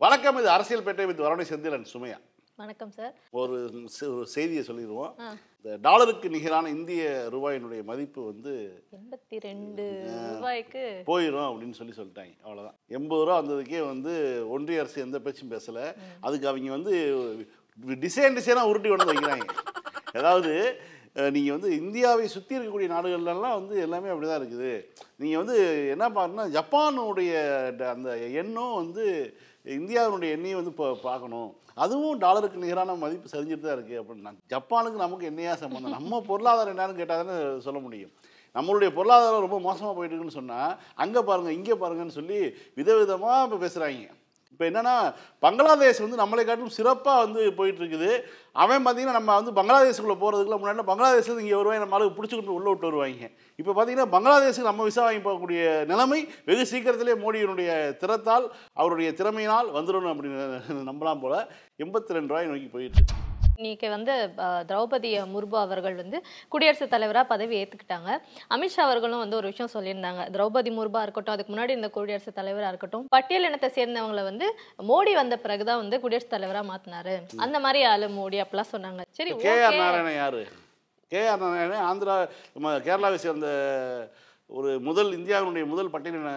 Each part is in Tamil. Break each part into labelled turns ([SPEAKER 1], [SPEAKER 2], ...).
[SPEAKER 1] வணக்கம் இது அரசியல் பேட்டை வித் வரணை செந்திலன் சுமையா
[SPEAKER 2] வணக்கம் சார்
[SPEAKER 1] ஒரு செ- ஒரு செய்தியை சொல்லிடுவோம்
[SPEAKER 2] ஆ.
[SPEAKER 1] இந்த டாலருக்கு நிகரான இந்திய ரூபாயினுடைய மதிப்பு வந்து
[SPEAKER 2] எண்பத்தி ரெண்டு ரூபாய்க்கு
[SPEAKER 1] போயிடும் அப்படின்னு சொல்லி சொல்லிட்டாங்க அவ்வளோதான் எண்பது ரூபா வந்ததுக்கே வந்து ஒன்றிய அரசு எந்த பேச்சும் பேசலை அதுக்கு அவங்க வந்து டிசைன் டிசைனாக உருட்டி கொண்டு வந்து வைக்கிறாங்க அதாவது நீங்கள் வந்து இந்தியாவை சுற்றி இருக்கக்கூடிய நாடுகள்லாம் வந்து எல்லாமே அப்படி தான் இருக்குது நீங்கள் வந்து என்ன பாருன்னா ஜப்பானுடைய ட- அந்த எண்ணும் வந்து இந்தியாவினுடைய எண்ணையும் வந்து இப்போ பார்க்கணும் அதுவும் டாலருக்கு நிகரான மதிப்பு சரிஞ்சுட்டு தான் இருக்குது அப்படின்னா ஜப்பானுக்கு நமக்கு என்னையா சம்மந்தம் நம்ம பொருளாதாரம் என்னன்னு கேட்டால் தானே சொல்ல முடியும் நம்மளுடைய பொருளாதாரம் ரொம்ப மோசமாக போயிட்டு இருக்குன்னு சொன்னால் அங்கே பாருங்கள் இங்கே பாருங்கன்னு சொல்லி விதவிதமாக இப்போ பேசுகிறாங்க இப்போ என்னன்னா பங்களாதேஷ் வந்து நம்மளை காட்டிலும் சிறப்பாக வந்து போயிட்டு இருக்குது அவன் பார்த்தீங்கன்னா நம்ம வந்து பங்களாதேஷுக்குள்ளே போகிறதுக்குள்ள முன்னாடி பங்களாதேஷ்ல இங்கே வருவாங்க நம்ம ஆளுக்கு பிடிச்சிக்கிட்டு உள்ளே விட்டு வருவாங்க இப்போ பார்த்தீங்கன்னா பங்களாதேஷுக்கு நம்ம விசா வாங்கி போகக்கூடிய நிலைமை வெகு சீக்கிரத்திலே மோடியினுடைய திறத்தால் அவருடைய திறமையினால் வந்துடணும் அப்படின்னு நம்பலாம் போல எண்பத்தி ரெண்டு ரூபாய் நோக்கி போயிட்டு இருக்கு.
[SPEAKER 2] இன்னைக்கு வந்து அஹ், திரௌபதி முர்மு அவர்கள் வந்து குடியரசுத் தலைவரா பதவி ஏத்துக்கிட்டாங்க அமித்ஷா அவர்களும் வந்து ஒரு விஷயம் சொல்லியிருந்தாங்க திரௌபதி முர்மு இருக்கட்டும் அதுக்கு முன்னாடி இந்த குடியரசுத் தலைவரா இருக்கட்டும் பட்டியல் இனத்தை சேர்ந்தவங்களை வந்து மோடி வந்த பிறகுதான் வந்து குடியரசுத் தலைவரா மாத்தினாரு அந்த மாதிரி ஆளு மோடி அப்படிலாம் சொன்னாங்க சரி
[SPEAKER 1] கே ஆர்
[SPEAKER 2] okay.
[SPEAKER 1] நாராயணன் யார் கே ஆர் நாராயணன் ஆந்திரா நம்ம கேரளாவை சேர்ந்த ஒரு முதல் இந்தியாவினுடைய முதல் பட்டியலின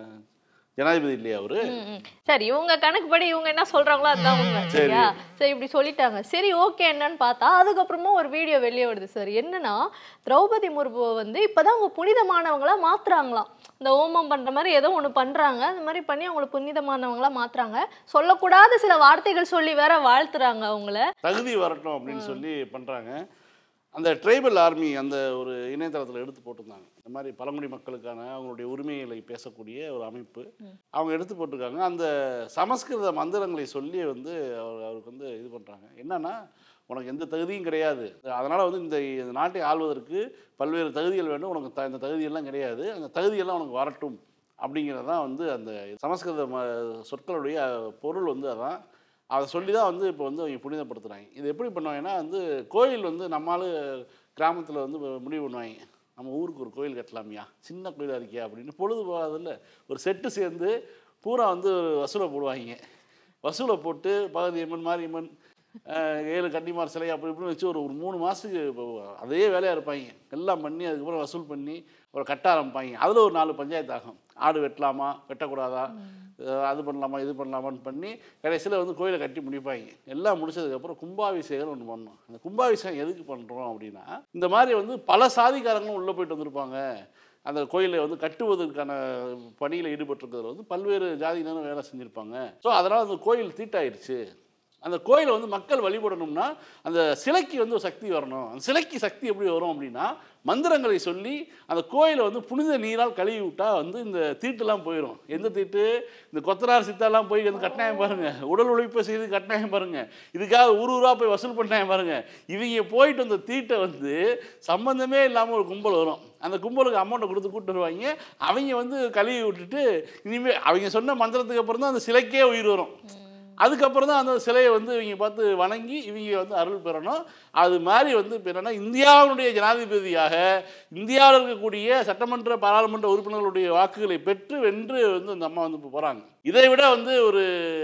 [SPEAKER 1] ஜனாதிபதி இல்லையா அவரு
[SPEAKER 2] ம், ம். சரி இவங்க கணக்குப்படி இவங்க என்ன சொல்றாங்களோ அதுதான் உண்மை சரியா சரி இப்படி சொல்லிட்டாங்க சரி ஓகே என்னன்னு பார்த்தா அதுக்கப்புறமா ஒரு வீடியோ வெளியே வருது சார் என்னன்னா திரௌபதி முர்மு வந்து இப்பதான் அவங்க புனிதமானவங்களா மாத்துறாங்களாம் இந்த ஹோமம் பண்ற மாதிரி ஏதோ ஒண்ணு பண்றாங்க அந்த மாதிரி பண்ணி அவங்கள புனிதமானவங்களா மாத்துறாங்க சொல்லக்கூடாத சில வார்த்தைகள் சொல்லி வேற வாழ்த்துறாங்க அவங்கள
[SPEAKER 1] தகுதி வரட்டும் அப்படின்னு சொல்லி பண்ணுறாங்க அந்த ட்ரைபல் ஆர்மி அந்த ஒரு இணையதளத்தில் எடுத்து போட்டிருந்தாங்க இந்த மாதிரி பழங்குடி மக்களுக்கான அவங்களுடைய உரிமைகளை பேசக்கூடிய ஒரு அமைப்பு அவங்க எடுத்து போட்டிருக்காங்க அந்த சமஸ்கிருத மந்திரங்களை சொல்லி வந்து அவர் அவருக்கு வந்து இது பண்ணுறாங்க என்னன்னா உனக்கு எந்த தகுதியும் கிடையாது அதனால் வந்து இந்த இந்த நாட்டை ஆள்வதற்கு பல்வேறு தகுதிகள் வேண்டும் உனக்கு த இந்த தகுதியெல்லாம் கிடையாது அந்த தகுதியெல்லாம் உனக்கு வரட்டும் அப்படிங்கிறது தான் வந்து அந்த சமஸ்கிருத ம சொற்களுடைய பொருள் வந்து அதான் அதை சொல்லி தான் வந்து இப்போ வந்து அவங்க புனிதப்படுத்துகிறாங்க இது எப்படி பண்ணுவாங்கன்னா வந்து கோயில் வந்து நம்மளால் கிராமத்தில் வந்து முடிவு பண்ணுவாங்க நம்ம ஊருக்கு ஒரு கோயில் கட்டலாமியா சின்ன கோயிலாக இருக்கியா அப்படின்னு பொழுது போகாதில்ல ஒரு செட்டு சேர்ந்து பூரா வந்து வசூலை போடுவாங்க வசூலை போட்டு பகவதி அம்மன் மாரியம்மன் அஹ், ஏழு கன்னிமார் சிலை அப்படி இப்படின்னு வச்சு ஒரு ஒரு மூணு மாதத்துக்கு இப்போ அதே வேலையாக இருப்பாங்க எல்லாம் பண்ணி அதுக்கப்புறம் வசூல் பண்ணி ஒரு கட்ட ஆரம்பிப்பாங்க அதில் ஒரு நாலு பஞ்சாயத்து ஆகும் ஆடு வெட்டலாமா வெட்டக்கூடாதா அஹ், அது பண்ணலாமா இது பண்ணலாமான்னு பண்ணி கடைசியில் வந்து கோயிலை கட்டி முடிப்பாங்க எல்லாம் முடிச்சதுக்கப்புறம் கும்பாபிஷேகம் ஒன்று பண்ணோம் அந்த கும்பாபிஷேகம் எதுக்கு பண்ணுறோம் அப்படின்னா இந்த மாதிரி வந்து பல சாதிக்காரங்களும் உள்ளே போயிட்டு வந்திருப்பாங்க அந்த கோயிலை வந்து கட்டுவதற்கான பணியில் ஈடுபட்டிருக்கிறதுல வந்து பல்வேறு ஜாதியினரும் வேலை செஞ்சுருப்பாங்க ஸோ அதனால் அந்த கோயில் தீட்டாயிருச்சு அந்த கோயிலை வந்து மக்கள் வழிபடணும்னா அந்த சிலைக்கு வந்து ஒரு சக்தி வரணும் அந்த சிலைக்கு சக்தி எப்படி வரும் அப்படின்னா மந்திரங்களை சொல்லி அந்த கோயிலை வந்து புனித நீரால் கழுவி விட்டா வந்து இந்த தீட்டுலாம் போயிடும் எந்த தீட்டு இந்த கொத்தனார் சித்தாலாம் போய் வந்து கட்டாயம் பாருங்க உடல் உழைப்பு செய்து கட்டாயம் பாருங்க இதுக்காக ஊர் ஊரா போய் வசூல் பண்ணாயம் பாருங்க இவங்க போயிட்டு அந்த தீட்டை வந்து சம்பந்தமே இல்லாமல் ஒரு கும்பல் வரும் அந்த கும்பலுக்கு அமௌண்ட்டை கொடுத்து கூட்டு வருவாங்க அவங்க வந்து கழுவி விட்டுட்டு இனிமேல் அவங்க சொன்ன மந்திரத்துக்கு அப்புறம் தான் அந்த சிலைக்கே உயிர் வரும் அதுக்கப்புறம் தான் அந்த சிலையை வந்து இவங்க பார்த்து வணங்கி இவங்க வந்து அருள் பெறணும் அது மாதிரி வந்து இப்போ என்னன்னா இந்தியாவினுடைய ஜனாதிபதியாக இந்தியாவில் இருக்கக்கூடிய சட்டமன்ற பாராளுமன்ற உறுப்பினர்களுடைய வாக்குகளை பெற்று வென்று வந்து அந்த அம்மா வந்து இப்போ போகிறாங்க இதை விட வந்து ஒரு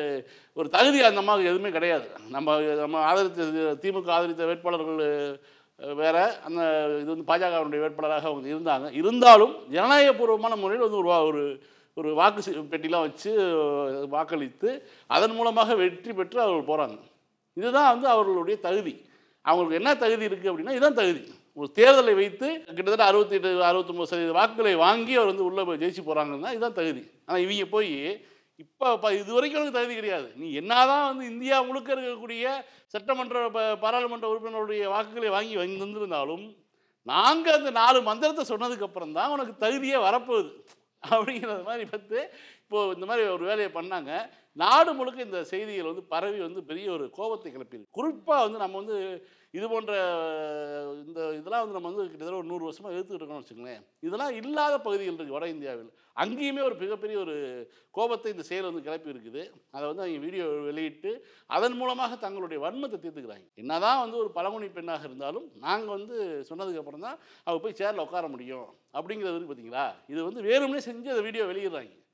[SPEAKER 1] ஒரு தகுதி அந்த அம்மாவுக்கு எதுவுமே கிடையாது நம்ம நம்ம ஆதரித்த திமுக ஆதரித்த வேட்பாளர்கள் அஹ், வேற அந்த இது வந்து பாஜகவினுடைய வேட்பாளராக அவங்க இருந்தாங்க இருந்தாலும் ஜனநாயகபூர்வமான முறையில் வந்து ஒரு வா- ஒரு ஒரு வாக்கு சி- பெட்டிலாம் வச்சு அஹ், வாக்களித்து அதன் மூலமாக வெற்றி பெற்று அவர்கள் போகிறாங்க இதுதான் வந்து அவர்களுடைய தகுதி அவங்களுக்கு என்ன தகுதி இருக்குது அப்படின்னா இதுதான் தகுதி ஒரு தேர்தலை வைத்து கிட்டத்தட்ட அறுபத்தி எட்டு அறுபத்தொம்பது சதவீத வாக்குகளை வாங்கி அவர் வந்து உள்ளே போய் ஜெயிச்சு போகிறாங்கன்னா இதுதான் தகுதி ஆனால் இவங்க போய் இப்போ இப்போ இது வரைக்கும் எனக்கு தகுதி கிடையாது நீ என்னதான் வந்து இந்தியா முழுக்க இருக்கக்கூடிய சட்டமன்ற ப- பாராளுமன்ற உறுப்பினருடைய வாக்குகளை வாங்கி வந்திருந்தாலும் நாங்கள் அந்த நாலு மந்திரத்தை சொன்னதுக்கு அப்புறம் தான் உனக்கு தகுதியே வரப்போகுது அப்படிங்கிறது மாதிரி பார்த்து இப்போது இந்த மாதிரி ஒரு வேலையை பண்ணாங்க நாடு முழுக்க இந்த செய்திகள் வந்து பரவி வந்து பெரிய ஒரு கோபத்தை கிளப்பியிருக்கு குறிப்பாக வந்து நம்ம வந்து இது போன்ற அஹ், இந்த இதெல்லாம் வந்து நம்ம வந்து கிட்டத்தட்ட ஒரு நூறு வருஷமாக எடுத்துக்கிட்டு இருக்கோம்னு வச்சுங்களேன் இதெல்லாம் இல்லாத பகுதிகள் இருக்குது வட இந்தியாவில் அங்கேயுமே ஒரு மிகப்பெரிய ஒரு கோபத்தை இந்த செயல் வந்து கிளப்பி இருக்குது அதை வந்து அவங்க வீடியோ வெளியிட்டு அதன் மூலமாக தங்களுடைய வன்மத்தை தீர்த்துக்கிறாங்க என்னதான் வந்து ஒரு பழங்குடி பெண்ணாக இருந்தாலும் நாங்கள் வந்து சொன்னதுக்கு அப்புறம் தான் அவ போய் சேரில் உட்கார முடியும் அப்படிங்கிறது வந்து பார்த்தீங்களா இது வந்து வேணும்னே செஞ்சு அந்த வீடியோ வெளியிடுறாங்க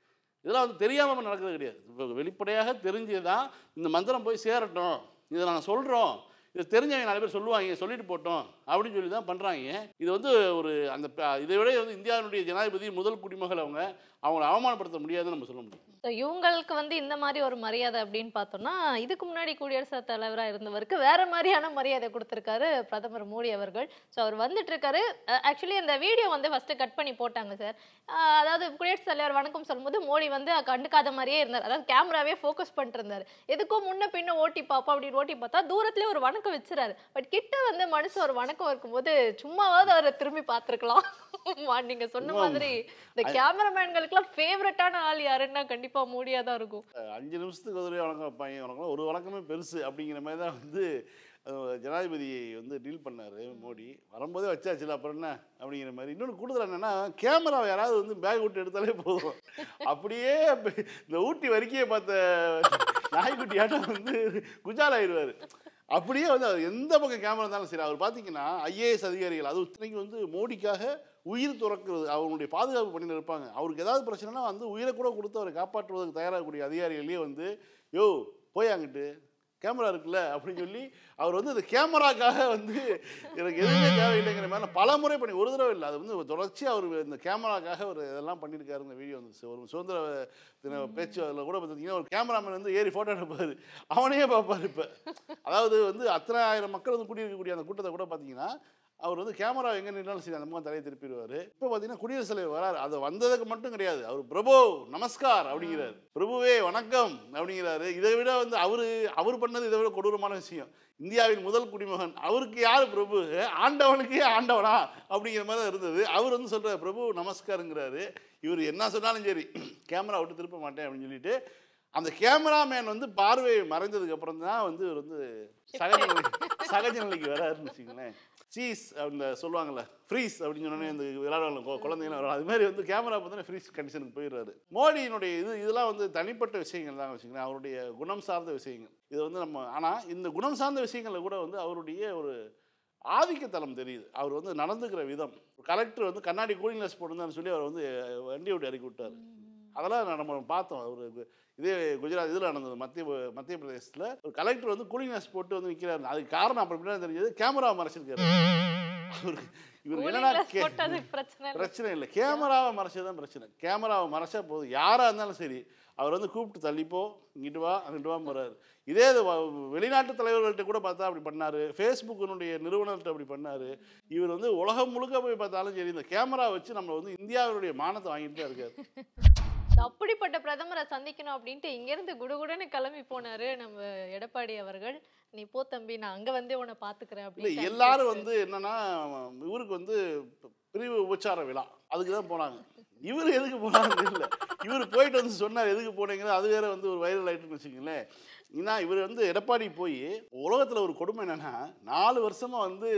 [SPEAKER 1] இதெல்லாம் வந்து தெரியாமல் நடக்கிறது கிடையாது இப்போ வெளிப்படையாக தெரிஞ்சு தான் இந்த மந்திரம் போய் சேரட்டும் இதை நாங்கள் சொல்கிறோம் இது தெரிஞ்சவங்க நாலு பேர் சொல்லுவாங்க சொல்லிட்டு போட்டோம் அப்படின்னு சொல்லி தான் பண்ணுறாங்க இது வந்து ஒரு அந்த ப- இதை விட வந்து இந்தியாவினுடைய ஜனாதிபதி முதல் குடிமகள் அவங்க அவங்கள அவமானப்படுத்த முடியாதுன்னு நம்ம சொல்ல முடியும்
[SPEAKER 2] So, இவங்களுக்கு வந்து இந்த மாதிரி ஒரு மரியாதை அப்படின்னு பார்த்தோம்னா இதுக்கு முன்னாடி குடியரசுத் தலைவராக இருந்தவருக்கு வேற மாதிரியான மரியாதை கொடுத்திருக்காரு பிரதமர் மோடி அவர்கள் ஸோ அவர் வந்துட்டு இருக்காரு ஆக்சுவலி அந்த வீடியோ வந்து ஃபர்ஸ்ட் கட் பண்ணி போட்டாங்க சார் அதாவது குடியரசுத் தலைவர் வணக்கம் சொல்லும்போது மோடி வந்து கண்டுக்காத மாதிரியே இருந்தார் அதாவது கேமராவே ஃபோக்கஸ் பண்ணிட்டு இருந்தார் எதுக்கோ முன்ன பின்ன ஓட்டி பார்ப்போம் அப்படின்னு ஓட்டி பார்த்தா தூரத்துலேயே ஒரு வணக்கம் வச்சுறாரு பட் கிட்ட வந்து மனுஷன் ஒரு வணக்கம் இருக்கும்போது சும்மாவாவது அவரை திரும்பி பார்த்துருக்கலாம் நீங்க சொன்ன
[SPEAKER 1] ஆமா.
[SPEAKER 2] மாதிரி இந்த கேமராமேன்களுக்குலாம் ஃபேவரட்டான ஆள் யாருன்னா கண்டிப்பா மோடியா தான் இருக்கும்
[SPEAKER 1] அஹ் அஞ்சு நிமிஷத்துக்கு ஒரு தடவை வணக்கம் வைப்பாங்க வணக்கம் ஒரு வணக்கமே பெருசு அப்படிங்கிற மாதிரி தான் வந்து அஹ், ஜனாதிபதியை வந்து டீல் பண்ணார் மோடி வரும்போதே வச்சாச்சுல அப்புறம் என்ன அப்படிங்கிற மாதிரி இன்னொன்று கூடுதல் என்னன்னா கேமராவை யாராவது வந்து பேக் விட்டு எடுத்தாலே போதும் அப்படியே அப்ப- இந்த ஊட்டி வரிக்கையை பார்த்த நாய்க்குட்டியாட்டம் வந்து குஜால் ஆயிடுவார் அப்படியே வந்து அவர் எந்த பக்கம் கேமரா இருந்தாலும் சரி அவர் பார்த்தீங்கன்னா ஐஏஎஸ் அதிகாரிகள் அது இத்தனைக்கு வந்து மோடிக்காக உயிர் துறக்கிறது அவங்களுடைய பாதுகாப்பு பண்ணிட்டு இருப்பாங்க அவருக்கு ஏதாவது பிரச்சனைனா வந்து உயிரை கூட கொடுத்து அவரை காப்பாற்றுவதற்கு தயாராகக்கூடிய அதிகாரிகளே வந்து யோ போய் அங்கிட்டு கேமரா இருக்குல்ல அப்படின்னு சொல்லி அவர் வந்து இந்த கேமராக்காக வந்து எனக்கு எதுவுமே தேவையில்லைங்கிற மாதிரி பல முறை பண்ணி ஒரு தடவை இல்லை அது வந்து தொடர்ச்சி அவர் இந்த கேமராக்காக ஒரு இதெல்லாம் பண்ணியிருக்காரு இந்த வீடியோ வந்து ஒரு சுதந்திர தின பேச்சு அதில் கூட பார்த்தீங்கன்னா ஒரு கேமராமேன் வந்து ஏறி ஃபோட்டோ எடுப்பார் அவனையே பார்ப்பார் இப்போ அதாவது வந்து அத்தனை ஆயிரம் மக்கள் வந்து கூடியிருக்கக்கூடிய அந்த கூட்டத்தை கூட பார்த்தீங்கன்னா அவர் வந்து கேமரா எங்கே நின்றாலும் சரி அந்த பக்கம் தலையை திருப்பிடுவார் இப்போ பார்த்தீங்கன்னா குடியரசுத் தலைவர் வராரு அது வந்ததுக்கு மட்டும் கிடையாது அவர் பிரபு நமஸ்கார் அப்படிங்கிறாரு பிரபுவே வணக்கம் அப்படிங்கிறாரு இதை விட வந்து அவர் அவர் பண்ணது இதை விட கொடூரமான விஷயம் இந்தியாவின் முதல் குடிமகன் அவருக்கு யார் பிரபு ஆண்டவனுக்கே ஆண்டவனா அப்படிங்கிற மாதிரி தான் இருந்தது அவர் வந்து சொல்கிறார் பிரபு நமஸ்காருங்கிறாரு இவர் என்ன சொன்னாலும் சரி கேமரா விட்டு திருப்ப மாட்டேன் அப்படின்னு சொல்லிட்டு அந்த கேமராமேன் வந்து பார்வை மறைந்ததுக்கு அப்புறம் தான் வந்து இவர் வந்து சகஜ நிலைக்கு சகஜ நிலைக்கு வராருன்னு வச்சுங்களேன் சீஸ் அந்த சொல்லுவாங்கல்ல ஃப்ரீஸ் அப்படின்னு சொன்னோன்னே இந்த விளையாடுவாங்க கொ- குழந்தைங்களாம் வரும் அது மாதிரி வந்து கேமரா பார்த்தோன்னா ஃப்ரீஸ் கண்டிஷனுக்கு போயிடுறாரு மோடியினுடைய இது இதெல்லாம் வந்து தனிப்பட்ட விஷயங்கள் தான் வச்சுங்களேன் அவருடைய குணம் சார்ந்த விஷயங்கள் இது வந்து நம்ம ஆனால் இந்த குணம் சார்ந்த விஷயங்களில் கூட வந்து அவருடைய ஒரு ஆதிக்கத்தலம் தெரியுது அவர் வந்து நடந்துக்கிற விதம் கலெக்டர் வந்து கண்ணாடி கூலிங் கிளாஸ் போட்டுருந்தான்னு சொல்லி அவர் வந்து வண்டி விட்டு இறக்கி விட்டார் அதெல்லாம் நான் நம்ம பார்த்தோம் அவர் இதே குஜராத் இதில் நடந்தது மத்திய மத்திய பிரதேசத்தில் ஒரு கலெக்டர் வந்து கூலிங் கிளாஸ் போட்டு வந்து நிற்கிறாரு அதுக்கு காரணம் அப்புறம் பின்னாடி தெரிஞ்சது கேமரா மறைச்சிருக்காரு அவருக்கு இவருக்கு என்னன்னா
[SPEAKER 2] Cooling glass
[SPEAKER 1] கே-
[SPEAKER 2] போட்டது பிரச்சனை இல்லை.
[SPEAKER 1] பிரச்சனை இல்லை கேமராவை மறைச்சது தான் பிரச்சனை கேமராவை மறைச்சா போதும் யாராக இருந்தாலும் சரி அவர் வந்து கூப்பிட்டு தள்ளிப்போ இங்கிட்டு வா அங்கிட்டு வா போறாரு இதே இது வ- வெளிநாட்டு தலைவர்கள்ட்ட கூட பார்த்தா அப்படி பண்ணாரு ஃபேஸ்புக்கினுடைய நிறுவனர்கிட்ட அப்படி பண்ணாரு இவர் வந்து உலகம் முழுக்க போய் பார்த்தாலும் சரி இந்த கேமரா வச்சு நம்ம வந்து இந்தியாவினுடைய மானத்தை வாங்கிட்டு தான் இருக்காரு
[SPEAKER 2] அப்படிப்பட்ட பிரதமரை சந்திக்கணும் அப்படின்ட்டு இங்கிருந்து குடுகுடுன்னு கிளம்பி போனாரு நம்ம எடப்பாடி அவர்கள் நீ போ தம்பி நான் அங்க வந்து உன்னை பாத்துக்கிறேன்
[SPEAKER 1] இல்லை
[SPEAKER 2] அப்படின்னு
[SPEAKER 1] எல்லாரும் வந்து என்னன்னா இவருக்கு வந்து ப- பிரிவு உபச்சார விழா அதுக்கு தான் போனாங்க இவர் எதுக்கு போனாங்க இல்லை இவர் போயிட்டு வந்து சொன்னார் எதுக்கு போனீங்கன்னா அது வேற வந்து ஒரு வைரல் ஆயிட்டுன்னு வச்சுக்கங்களேன் ஏன்னா இவர் வந்து எடப்பாடி போய் உலகத்தில் ஒரு கொடுமை என்னன்னா நாலு வருஷமா வந்து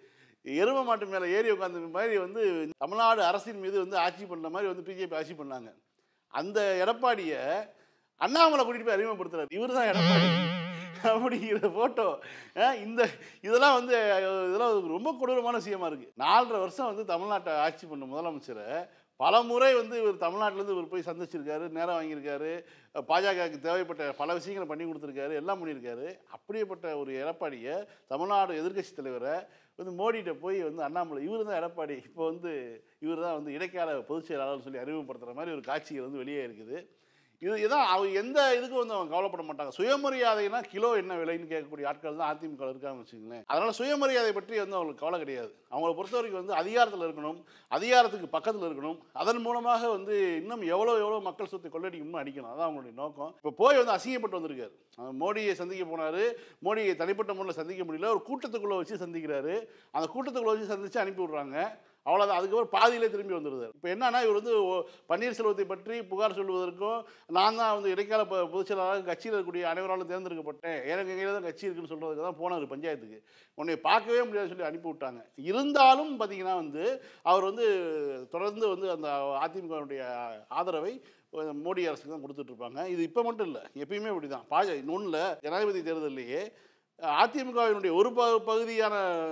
[SPEAKER 1] எரும மாட்டு மேலே ஏறி உட்காந்த மாதிரி வந்து தமிழ்நாடு அரசின் மீது வந்து ஆட்சி பண்ண மாதிரி வந்து பிஜேபி ஆட்சி பண்ணாங்க அந்த எடப்பாடியை அண்ணாமலை கூட்டிட்டு போய் அறிமுகப்படுத்துறாரு இவர் தான் எடப்பாடி அப்படிங்கிற போட்டோ இந்த இதெல்லாம் வந்து அஹ், இதெல்லாம் ரொம்ப கொடூரமான விஷயமா இருக்கு நாலரை வருஷம் வந்து தமிழ்நாட்டை ஆட்சி பண்ண முதலமைச்சரை பல முறை வந்து இவர் தமிழ்நாட்டிலேருந்து இவர் போய் சந்திச்சிருக்காரு நேரம் வாங்கியிருக்காரு பாஜகவுக்கு தேவைப்பட்ட பல விஷயங்களை பண்ணி கொடுத்துருக்காரு எல்லாம் பண்ணியிருக்காரு அப்படியேப்பட்ட ஒரு எடப்பாடியை தமிழ்நாடு எதிர்க்கட்சி தலைவரை வந்து மோடிகிட்ட போய் வந்து அண்ணாமலை இவர் தான் எடப்பாடி இப்போ வந்து இவர் தான் வந்து இடைக்கால பொதுச் செயலாளர்னு சொல்லி அறிமுகப்படுத்துகிற மாதிரி ஒரு காட்சிகள் வந்து வெளியே இருக்குது இது இதான் அவங்க எந்த இதுக்கும் வந்து அவங்க கவலைப்பட மாட்டாங்க சுயமரியாதைனா கிலோ என்ன விலைன்னு கேட்கக்கூடிய ஆட்கள் தான் அதிமுக இருக்காங்கன்னு வச்சுங்களேன் அதனால சுயமரியாதை பற்றி வந்து அவங்களுக்கு கவலை கிடையாது அவங்கள பொறுத்த வரைக்கும் வந்து அதிகாரத்தில் இருக்கணும் அதிகாரத்துக்கு பக்கத்தில் இருக்கணும் அதன் மூலமாக வந்து இன்னும் எவ்வளோ எவ்வளோ மக்கள் சொத்தை கொள்ளடிக்கணும்னு அடிக்கணும் அதான் அவங்களுடைய நோக்கம் இப்போ போய் வந்து அசிங்கப்பட்டு வந்திருக்காரு அவர் மோடியை சந்திக்க போனார் மோடியை தனிப்பட்ட முறையில் சந்திக்க முடியல ஒரு கூட்டத்துக்குள்ளே வச்சு சந்திக்கிறாரு அந்த கூட்டத்துக்குள்ளே வச்சு சந்திச்சு அனுப்பி விட்றாங்க அவ்வளோதான் அதுக்கப்புறம் பாதியிலே திரும்பி வந்துடுது இப்போ என்னன்னா இவர் வந்து ஓ- பன்னீர்செல்வத்தை பற்றி புகார் சொல்வதற்கும் நான் தான் வந்து இடைக்கால பொ- பொதுச் செயலாளர் கட்சியில் இருக்கக்கூடிய அனைவராலும் தேர்ந்தெடுக்கப்பட்டேன் எனக்கு கையில் தான் கட்சி இருக்குன்னு சொல்கிறதுக்கு தான் போனார் பஞ்சாயத்துக்கு உன்னை பார்க்கவே முடியாதுன்னு சொல்லி அனுப்பி விட்டாங்க இருந்தாலும் பார்த்தீங்கன்னா வந்து அவர் வந்து தொடர்ந்து வந்து அந்த அதிமுகவுடைய ஆதரவை மோடி அரசுக்கு தான் கொடுத்துட்டு இருப்பாங்க இது இப்போ மட்டும் இல்லை எப்பயுமே இப்படி தான் பாஜ இன்னொன்றில் ஜனாதிபதி தேர்தலிலேயே அதிமுகவினுடைய ஒரு ப பகுதியான